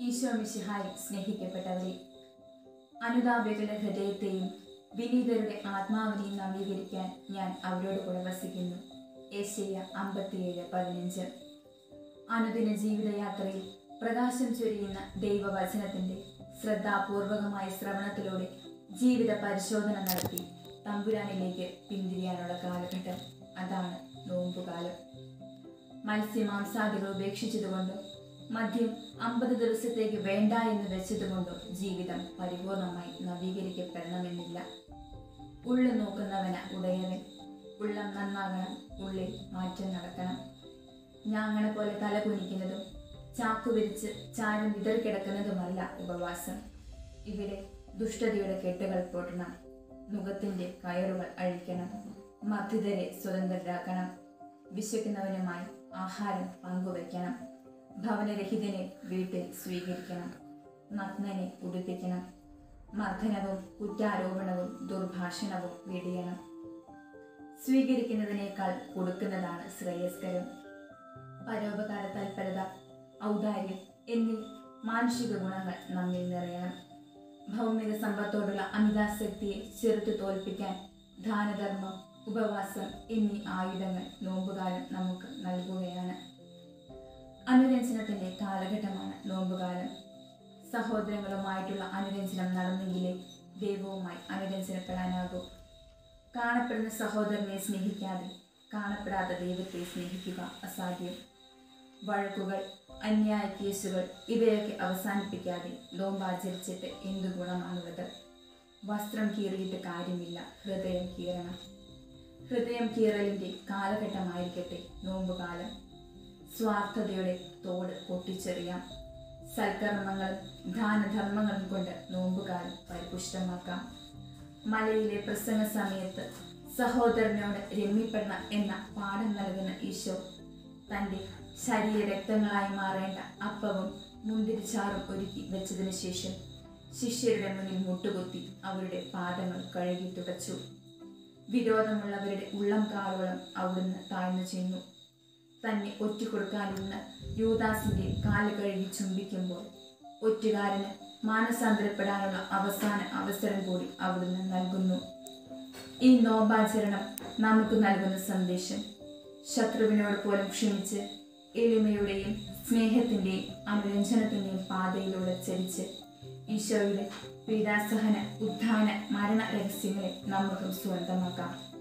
ഈശോ മിശിഹായി സ്നേഹിക്കപ്പെട്ടവരെ അനുതാപികളുടെ ഹൃദയത്തെയും വിനീതരുടെ ആത്മാവിനെയും നവീകരിക്കാൻ ഞാൻ അവരോട് കൂടെ വസിക്കുന്നു ഏഷ്യ അമ്പത്തിയേഴ് പതിനഞ്ച് അനുദിന ജീവിതയാത്രയിൽ പ്രകാശം ചൊരിയുന്ന ദൈവവചനത്തിന്റെ ശ്രദ്ധാപൂർവകമായ ശ്രവണത്തിലൂടെ ജീവിത പരിശോധന നടത്തി തമ്പുരാനിലേക്ക് പിന്തിരിയാനുള്ള കാലഘട്ടം അതാണ് നോമ്പുകാലം മത്സ്യമാംസാദികൾ ഉപേക്ഷിച്ചതുകൊണ്ടോ മദ്യം അമ്പത് ദിവസത്തേക്ക് വേണ്ട എന്ന് വെച്ചതുകൊണ്ടോ ജീവിതം പരിപൂർണമായി നവീകരിക്കപ്പെടണമെന്നില്ല ഉള്ളു നോക്കുന്നവന ഉടയവൻ ഉള്ളം നന്നാകണം ഉള്ളിൽ മാറ്റം നടക്കണം ഞാങ്ങണ പോലെ തല കുനിക്കുന്നതും ചാക്കു വിരിച്ച് ചാരം വിതറിക്കിടക്കുന്നതുമല്ല ഉപവാസം ഇവിടെ ദുഷ്ടതയുടെ കെട്ടുകൾ പൊട്ടണം മുഖത്തിന്റെ കയറുകൾ അഴിക്കണം മർദ്ദിതരെ സ്വതന്ത്രരാക്കണം വിശക്കുന്നവനുമായി ആഹാരം പങ്കുവയ്ക്കണം ഭവനരഹിതനെ വീട്ടിൽ സ്വീകരിക്കണം നഗ്നനെ ഉടുപ്പിക്കണം മർദ്ദനവും കുറ്റാരോപണവും ദുർഭാഷണവും വെടിയണം സ്വീകരിക്കുന്നതിനേക്കാൾ കൊടുക്കുന്നതാണ് ശ്രേയസ്കരം പരോപകാര തൽപരത ഔദാര്യം എന്നീ മാനുഷിക ഗുണങ്ങൾ നമ്മിൽ നിറയണം ഭൗമിക സമ്പത്തോടുള്ള അമിതാസക്തിയെ ചെറുത്തു തോൽപ്പിക്കാൻ ദാനധർമ്മം ഉപവാസം എന്നീ ആയുധങ്ങൾ നോമ്പുകാലം നമുക്ക് നൽകുകയാണ് അനുരഞ്ജനത്തിന്റെ കാലഘട്ടമാണ് നോമ്പുകാലം സഹോദരങ്ങളുമായിട്ടുള്ള അനുരഞ്ജനം നടന്നെങ്കിലേ ദൈവവുമായി അനുരഞ്ജനപ്പെടാനാകൂ കാണപ്പെടുന്ന സഹോദരനെ സ്നേഹിക്കാതെ കാണപ്പെടാത്ത ദൈവത്തെ സ്നേഹിക്കുക അസാധ്യം വഴക്കുകൾ അന്യായ കേസുകൾ ഇവയൊക്കെ അവസാനിപ്പിക്കാതെ നോമ്പാചരിച്ചിട്ട് എന്തു ഗുണമാണുള്ളത് വസ്ത്രം കീറിയിട്ട് കാര്യമില്ല ഹൃദയം കീറണം ഹൃദയം കീറലിന്റെ കാലഘട്ടമായിരിക്കട്ടെ നോമ്പുകാലം സ്വാർത്ഥതയുടെ തോട് പൊട്ടിച്ചെറിയാം സൽക്കർമ്മങ്ങളും ദാനധർമ്മങ്ങളും കൊണ്ട് നോമ്പുകാലം പരിപുഷ്ടമാക്കാം മലയിലെ പ്രസംഗ സമയത്ത് സഹോദരനോട് രമ്യപ്പെടണം എന്ന പാഠം നൽകുന്ന ഈശോ തൻ്റെ ശരീര രക്തങ്ങളായി മാറേണ്ട അപ്പവും മുന്തിരിച്ചാറും ഒരുക്കി വെച്ചതിനു ശേഷം ശിഷ്യരുടെ മുന്നിൽ മുട്ടുകുത്തി അവരുടെ പാദങ്ങൾ കഴുകി തുടച്ചു വിരോധമുള്ളവരുടെ ഉള്ളം കാലുകളും അവിടുന്ന് താഴ്ന്നു ചെന്നു തന്നെ ഒറ്റുകൊടുക്കാനിരുന്ന യൂദാസിന്റെ കാല് കഴുകി ചുംബിക്കുമ്പോൾ ഒറ്റുകാരന് മാനസാന്തരപ്പെടാനുള്ള അവസാന അവസരം കൂടി അവിടുന്ന് നൽകുന്നു ഈ നോമ്പാചരണം നമുക്ക് നൽകുന്ന സന്ദേശം ശത്രുവിനോട് പോലും ക്ഷമിച്ച് എളിമയുടെയും സ്നേഹത്തിന്റെയും അനുരഞ്ജനത്തിന്റെയും പാതയിലൂടെ ചരിച്ച് ഈശോയുടെ പീഡാസഹന ഉത്ഥാന മരണ രഹസ്യങ്ങളെ നമുക്കും സ്വന്തമാക്കാം